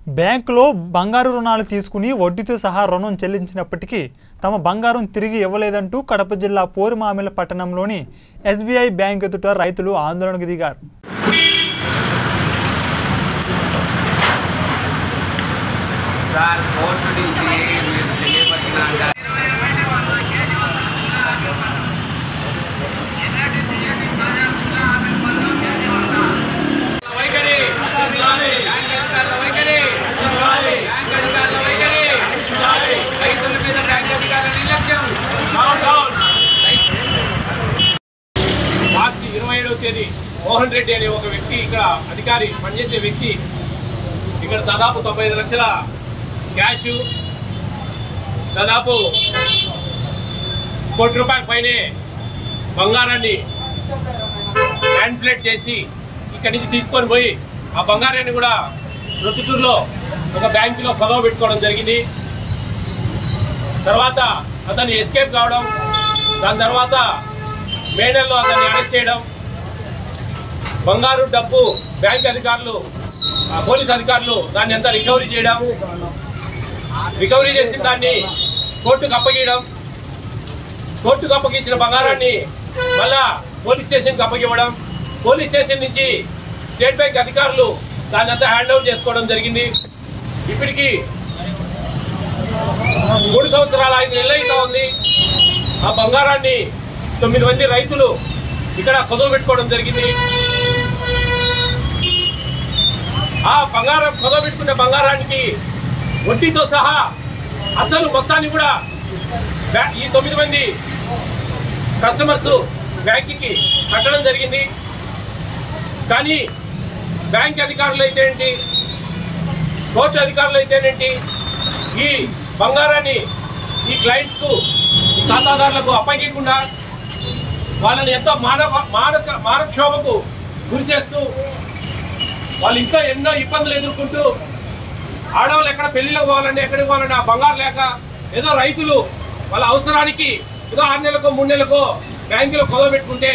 బ్యాంకులో బంగారు రుణాలు తీసుకుని వడ్డీతో సహా రుణం చెల్లించినప్పటికీ తమ బంగారం తిరిగి ఇవ్వలేదంటూ కడప జిల్లా పోరుమామిల పట్టణంలోని ఎస్బీఐ బ్యాంక్ ఎదుట రైతులు ఆందోళనకు దిగారు సార్ కోర్టు నుంచి మీరు తెలియపరిచినాక వైఖరి బ్యాంక్ అధికారుల వైఖరి బ్యాంక్ అధికారుల వైఖరి రైతుల మీద బ్యాంక్ అధికారుల నిర్లక్ష్యం మార్చి ఇరవై ఏడవ తేదీ మోహన్ రెడ్డి అనే ఒక వ్యక్తి ఇక్కడ అధికారి పనిచేసే వ్యక్తి ఇక్కడ దాదాపు తొంభై ఐదు లక్షల క్యాష్ దాదాపు కోటి రూపాయల పైనే బంగారాన్ని హ్యాండ్ చేసి ఇక్కడి నుంచి తీసుకొని పోయి ఆ బంగారాన్ని కూడా ప్రొద్దుటూరులో ఒక బ్యాంకులో పదవ పెట్టుకోవడం జరిగింది తర్వాత అతను ఎస్కేప్ కావడం దాని తర్వాత మేడల్లో అతన్ని అరెస్ట్ చేయడం బంగారు డబ్బు బ్యాంక్ అధికారులు ఆ, పోలీస్ అధికారులు దాన్ని అంతా రికవరీ చేయడం రికవరీ చేసిన దాన్ని కోర్టుకు అప్పగించడం కోర్టుకు అప్పగించిన బంగారాన్ని మళ్ళా పోలీస్ స్టేషన్కి అప్పగివ్వడం పోలీస్ స్టేషన్ నుంచి స్టేట్ బ్యాంక్ అధికారులు దాన్ని అంతా హ్యాండ్ ఓవర్ చేసుకోవడం జరిగింది ఇప్పటికి మూడు సంవత్సరాల ఐదు నెలలు అవుతా ఉంది ఆ బంగారాన్ని తొమ్మిది మంది రైతులు ఇక్కడ కొదవ పెట్టుకోవడం జరిగింది ఆ బంగారం కొదవ పెట్టుకున్న బంగారానికి వడ్డీతో సహా అసలు మొత్తాన్ని కూడా బ్యా- ఈ తొమ్మిది మంది కస్టమర్స్ బ్యాంకుకి కట్టడం జరిగింది కానీ బ్యాంక్ అధికారులు అయితే ఏంటి కోర్టు అధికారులు అయితేనేంటి ఈ బంగారాన్ని ఈ క్లయింట్స్ కు ఈ ఖాతాదారులకు అప్పగించకుండా వాళ్ళని ఎంతో మానవ మానక మానక్షోభకు గురి చేస్తూ వాళ్ళు ఇంకా ఎన్నో ఇబ్బందులు ఎదుర్కొంటూ ఆడవాళ్ళు ఎక్కడ పెళ్లిళ్ళకి పోవాలంటే ఎక్కడికి పోవాలంటే ఆ బంగారు లేక ఏదో రైతులు వాళ్ళ అవసరానికి ఏదో ఆరు నెలలకో మూడు నెలలకో బ్యాంకులో కొదవ పెట్టుకుంటే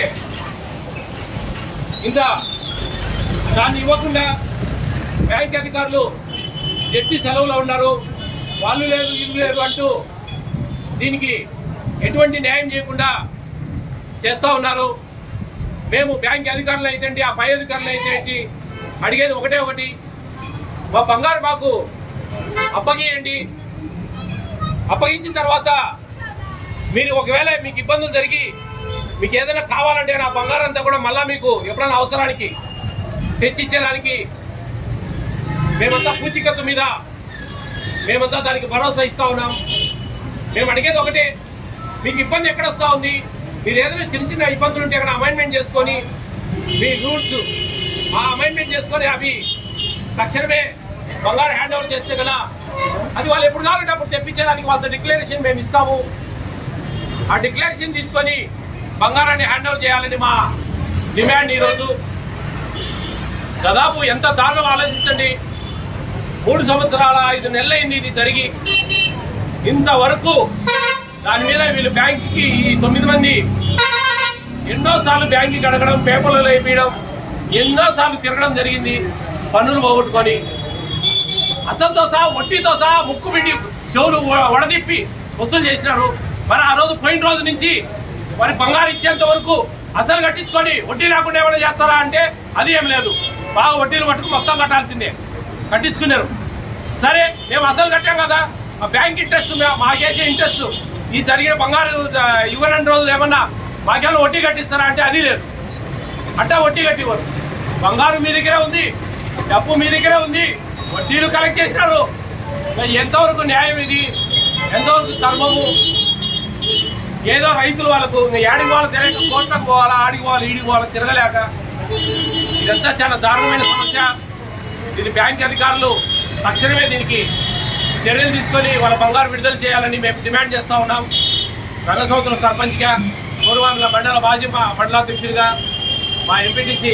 ఇంత దాన్ని ఇవ్వకుండా బ్యాంక్ అధికారులు జడ్జి సెలవులో ఉన్నారు వాళ్ళు లేదు వీళ్ళు లేరు అంటూ దీనికి ఎటువంటి న్యాయం చేయకుండా చేస్తూ ఉన్నారు మేము బ్యాంక్ అధికారులు అయితే ఆ పై అధికారులు అయితే ఏంటి అడిగేది ఒకటే ఒకటి మా బంగారు మాకు అప్పగియండి అప్పగించిన తర్వాత మీరు ఒకవేళ మీకు ఇబ్బందులు జరిగి మీకు ఏదైనా కావాలంటే నా బంగారం అంతా కూడా మళ్ళా మీకు ఎప్పుడైనా అవసరానికి తెచ్చిచ్చేదానికి మేమంతా పూచికత్తు మీద మేమంతా దానికి భరోసా ఇస్తా ఉన్నాం మేము అడిగేది ఒకటే మీకు ఇబ్బంది ఎక్కడ వస్తా ఉంది మీరు ఏదైనా చిన్న చిన్న ఇబ్బందులు ఉంటే అక్కడ అమైన్మెంట్ చేసుకొని మీ రూల్స్ ఆ అమైన్మెంట్ చేసుకొని అవి తక్షణమే బంగారు హ్యాండ్ ఓవర్ చేస్తే కదా అది వాళ్ళు ఎప్పుడు కావాలంటే అప్పుడు తెప్పించేదానికి వాళ్ళ డిక్లరేషన్ మేము ఇస్తాము ఆ డిక్లరేషన్ తీసుకొని బంగారాన్ని హ్యాండ్ ఓవర్ చేయాలని మా డిమాండ్ ఈరోజు దాదాపు ఎంత దారుణం ఆలోచించండి మూడు సంవత్సరాల ఐదు నెలలైంది ఇది జరిగి ఇంతవరకు దాని మీద వీళ్ళు బ్యాంకుకి ఈ తొమ్మిది మంది ఎన్నోసార్లు బ్యాంకుకి అడగడం పేపర్లలో వేయడం ఎన్నోసార్లు తిరగడం జరిగింది పన్నులు పోగొట్టుకొని అసలుతో సహా వడ్డీతో సహా ముక్కు పిండి చెవులు వ- వడదిప్పి వసూలు చేసినారు మరి ఆ రోజు పోయిన రోజు నుంచి మరి బంగారు ఇచ్చేంత వరకు అసలు కట్టించుకొని వడ్డీ లేకుండా ఏమైనా చేస్తారా అంటే అది ఏం లేదు బాగా వడ్డీలు పట్టుకు మొత్తం కట్టాల్సిందే కట్టించుకున్నారు సరే మేము అసలు కట్టాం కదా ఆ బ్యాంక్ ఇంట్రెస్ట్ మాకేసే ఇంట్రెస్ట్ ఈ జరిగిన బంగారు ఆ, ఇవ్వని రోజులు ఏమన్నా మాకేమైనా వడ్డీ కట్టిస్తారా అంటే అది లేదు అట్టా వడ్డీ కట్టివ్వరు బంగారు మీ దగ్గరే ఉంది డబ్బు మీ దగ్గరే ఉంది వడ్డీలు కలెక్ట్ చేసినారు మరి ఎంతవరకు న్యాయం ఇది ఎంతవరకు ధర్మము ఏదో రైతులు వాళ్ళకు ఇంకా ఏడికి పోవాలో తెలియక కోట్లకు పోవాలా ఆడికి పోవాలి ఈడికి పోవాలా తిరగలేక ఇదంతా చాలా దారుణమైన సమస్య ఇది బ్యాంక్ అధికారులు తక్షణమే దీనికి చర్యలు తీసుకొని వాళ్ళ బంగారు విడుదల చేయాలని మేము డిమాండ్ చేస్తా ఉన్నాం రంగసముద్రం సర్పంచ్గా పూర్వాంగల మండల మాజీ మా- మండలాధ్యక్షుడిగా మా ఎంపీటీసీ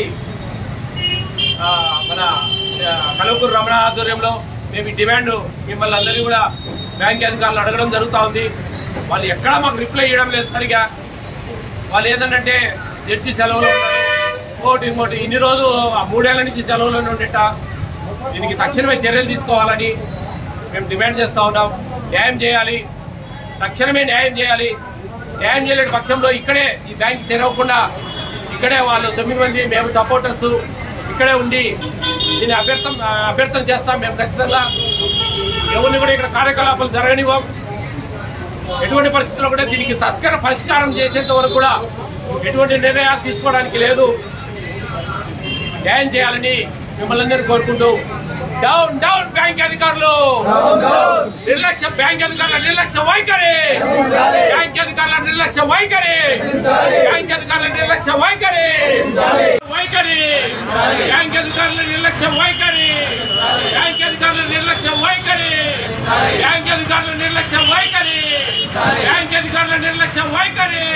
మన ఆ, కలవకూరు రమణ ఆధ్వర్యంలో మేము ఈ డిమాండ్ మిమ్మల్ని అందరినీ కూడా బ్యాంక్ అధికారులు అడగడం జరుగుతూ ఉంది వాళ్ళు ఎక్కడా మాకు రిప్లై ఇవ్వడం లేదు సరిగా వాళ్ళు ఏంటంటే జడ్జి సెలవులు ఉన్నారు. ఇంకోటి ఇంకోటి ఇన్ని రోజు ఆ మూడేళ్ల నుంచి సెలవులోనే ఉండేట దీనికి తక్షణమే చర్యలు తీసుకోవాలని మేము డిమాండ్ చేస్తా ఉన్నాం న్యాయం చేయాలి తక్షణమే న్యాయం చేయాలి న్యాయం చేయలేని పక్షంలో ఇక్కడే ఈ బ్యాంక్ తెరవకుండా ఇక్కడే వాళ్ళు తొమ్మిది మంది మేము సపోర్టర్స్ ఇక్కడే ఉండి దీన్ని అభ్యర్థం అభ్యర్థన చేస్తాం మేము ఖచ్చితంగా ఎవరిని కూడా ఇక్కడ కార్యకలాపాలు జరగనివ్వం ఎటువంటి పరిస్థితుల్లో కూడా దీనికి తస్కర పరిష్కారం చేసేంత వరకు కూడా ఎటువంటి నిర్ణయాలు తీసుకోవడానికి లేదు న్యాయం చేయాలని మిమ్మల్ని అందరినీ కోరుకుంటూ డౌన్ డౌన్ బ్యాంక్ అధికారులు నిర్లక్ష్య బ్యాంక్ అధికారుల నిర్లక్ష్య వైఖరి బ్యాంక్ అధికారుల నిర్లక్ష్య వైఖరి బ్యాంక్ అధికారుల నిర్లక్ష్య వైఖరి వైఖరి బ్యాంక్ అధికారుల నిర్లక్ష్య వైఖరి బ్యాంక్ అధికారుల నిర్లక్ష్య వైఖరి బ్యాంక్ అధికారుల నిర్లక్ష్య వైఖరి బ్యాంక్ అధికారుల నిర్లక్ష్య వైఖరి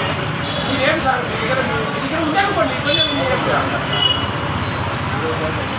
ఏం సార్ మీ దగ్గర మీ దగ్గర ఉందనుకోండి ఇబ్బంది ఏమి లేదు.